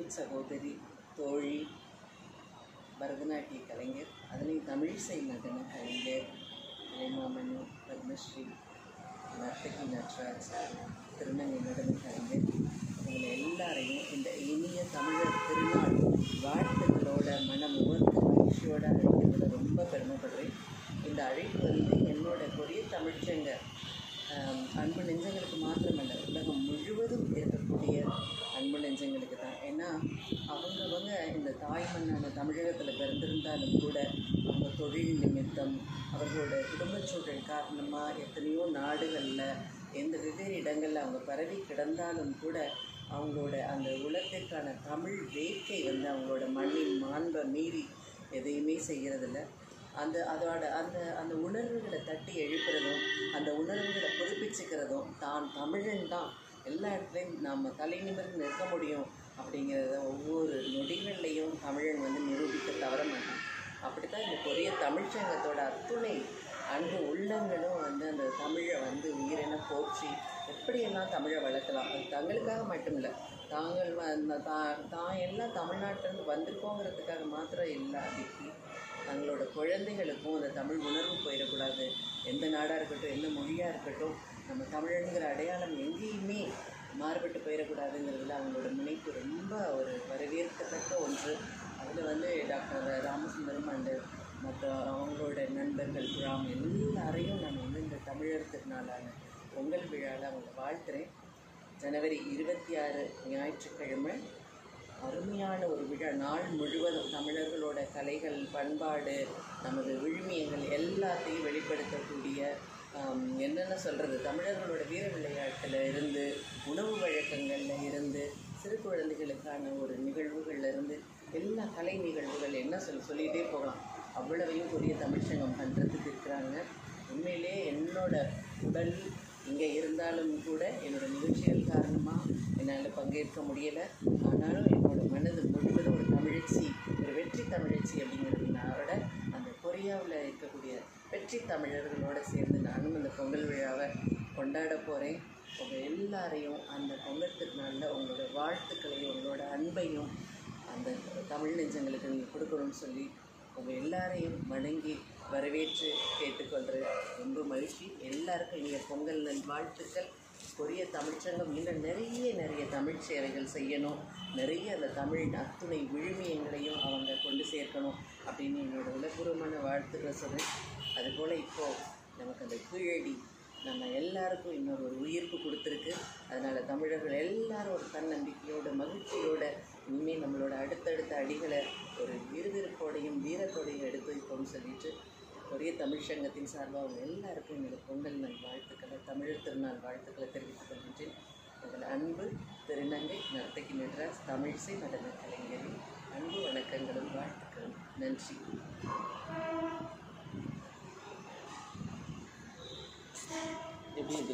சகோதரி தோழி பரதநாட்டிய கலைஞர் அதுலேயும் தமிழிசை நடன கலைஞர் இளைமாமணி பத்மஸ்ரீ நர்த்தகி நட்ராஜ் திருநங்கை நடன கலைஞர் இவங்க எல்லாரையும் இந்த இனிய தமிழர் திருநாள் வாழ்த்துக்களோட மனம் உவர்ந்து மகிழ்ச்சியோட அழைக்கிறதுல ரொம்ப பெருமைப்படுறேன் இந்த அழைப்பு வந்து என்னோட கொரிய தமிழ்ச்சங்க ஆம், அன்பு நெஞ்சங்களுக்கு மாத்திரமல்ல உலகம் முழுவதும் இருக்கக்கூடிய அன்பு நெஞ்சங்களுக்கு தான் ஏன்னா அவங்கவங்க இந்த தாய் மண்ணான தமிழகத்தில் பிறந்திருந்தாலும் கூட அவங்க தொழில் நிமித்தம் அவர்களோட குடும்பச் சூழல் காரணமாக எத்தனையோ நாடுகளில் எந்த வெவ்வேறு இடங்களில் அவங்க பரவி கிடந்தாலும் கூட அவங்களோட அந்த உலகத்திற்கான தமிழ் வேட்கை வந்து அவங்களோட மண்ணின் மாண்பை மீறி எதையுமே செய்கிறதில்ல அந்த அதோட அந்த அந்த உணர்வுகளை தட்டி எழுப்புறதும் அந்த உணர்வுகளை புதுப்பிச்சுக்கிறதும் தான் தமிழன் தான் எல்லா இடத்துலையும் நம்ம தலை நிமிர்ந்து நிற்க முடியும் அப்படிங்கிறத ஒவ்வொரு நொடிகள்லையும் தமிழன் வந்து நிரூபிக்க தவற மாட்டான் அப்படித்தான் இந்த கொரிய தமிழ்ச்சங்கத்தோட அத்துணை அன்பு உள்ளங்களும் வந்து அந்த தமிழை வந்து உயிரென போற்றி எப்படியெல்லாம் தமிழை வளர்க்கலாம் அது தங்களுக்காக மட்டுமில்லை தாங்கள் வ- அந்த தான் தான் எல்லாம் தமிழ்நாட்டிலேருந்து வந்திருக்கோங்கிறதுக்காக மாத்திரம் இல்லாதிக்கு தங்களோட குழந்தைகளுக்கும் அந்த தமிழ் உணர்வு போயிடக்கூடாது எந்த நாடாக இருக்கட்டும் எந்த மொழியாக இருக்கட்டும் நம்ம தமிழனுங்கிற அடையாளம் எங்கேயுமே மாறுபட்டு போயிடக்கூடாதுங்கிறதுல அவங்களோட முனைப்பு ரொம்ப ஒரு வரவேற்கத்தக்க ஒன்று அதில் வந்து டாக்டர் ராமசுந்தரம் அண்டு மற்ற அவங்களோட நண்பர்கள் ராம் எல்லாரையும் நான் வந்து இந்த தமிழர் திருநாளான பொங்கல் விழாவில் அவங்களை வாழ்த்துறேன் ஜனவரி இருபத்தி ஆறு ஞாயிற்றுக்கிழமை அருமையான ஒரு விழா நாள் முழுவதும் தமிழர்களோட கலைகள் பண்பாடு நமது விழுமியங்கள் எல்லாத்தையும் வெளிப்படுத்தக்கூடிய ஆம், என்னென்ன சொல்கிறது தமிழர்களோட வீர விளையாட்டில் இருந்து உணவு வழக்கங்களில் இருந்து சிறு குழந்தைகளுக்கான ஒரு நிகழ்வுகள்ல இருந்து எல்லா கலை நிகழ்வுகள் என்ன சொல்லி சொல்லிகிட்டே போகலாம் அவ்வளவையும் புதிய தமிழ்ச்சங்கம் பண்ணுறதுக்கு இருக்கிறாங்க உண்மையிலே என்னோட உடல் இங்கே இருந்தாலும் கூட என்னோட நிகழ்ச்சிகள் காரணமாக என்னால் பங்கேற்க முடியலை ஆனாலும் என்னோட மனது முழுவதும் ஒரு தமிழச்சி ஒரு வெற்றி தமிழச்சி அப்படிங்கிறதுனால அந்த கொரியாவில் இருக்கக்கூடிய வெற்றி தமிழர்களோட சேர்ந்து நானும் அந்த பொங்கல் விழாவை கொண்டாட போகிறேன் உங்கள் எல்லாரையும் அந்த பொங்கல் திருநாளில் உங்களோட வாழ்த்துக்களையும் உங்களோட அன்பையும் அந்த தமிழ் நெஞ்சங்களுக்கு நீங்கள் கொடுக்கணும்னு சொல்லி உங்கள் எல்லாரையும் வணங்கி வரவேற்று கேட்டுக்கொள்கிறேன் ரொம்ப மகிழ்ச்சி எல்லாருக்கும் இனிய பொங்கல் நல் வாழ்த்துக்கள் கொரிய தமிழ்ச்சங்கம் இன்னும் நிறைய நிறைய தமிழ் சேவைகள் செய்யணும் நிறைய அந்த தமிழ் அத்துணை விழுமியங்களையும் அவங்க கொண்டு சேர்க்கணும் அப்படின்னு என்னோட உலகபூர்வமான வாழ்த்துக்களை சொல்கிறேன் அதுபோல் இப்போது நமக்கு அந்த கீழடி நம்ம எல்லாருக்கும் இன்னொரு ஒரு உயிர்ப்பு கொடுத்துருக்கு அதனால் தமிழர்கள் எல்லாரும் ஒரு தன்னம்பிக்கையோட மகிழ்ச்சியோட இனிமேல் நம்மளோட அடுத்தடுத்த அடிகளை ஒரு விறுவிறுப்போடையும் வீரத்தோடையும் எடுத்து வைப்போம்னு சொல்லிட்டு கொரிய தமிழ் சங்கத்தின் சார்பாக அவங்க எல்லாருக்கும் என்னோட பொங்கல் நல் வாழ்த்துக்களை தமிழர் திருநாள் வாழ்த்துக்களை தெரிவித்துக் கொள்கின்றேன் உங்கள் அன்பு திருநங்கை நர்த்தகி மெட்ராஸ் தமிழிசை நடன கலைஞரின் அன்பு வணக்கங்களும் வாழ்த்துக்களும் நன்றி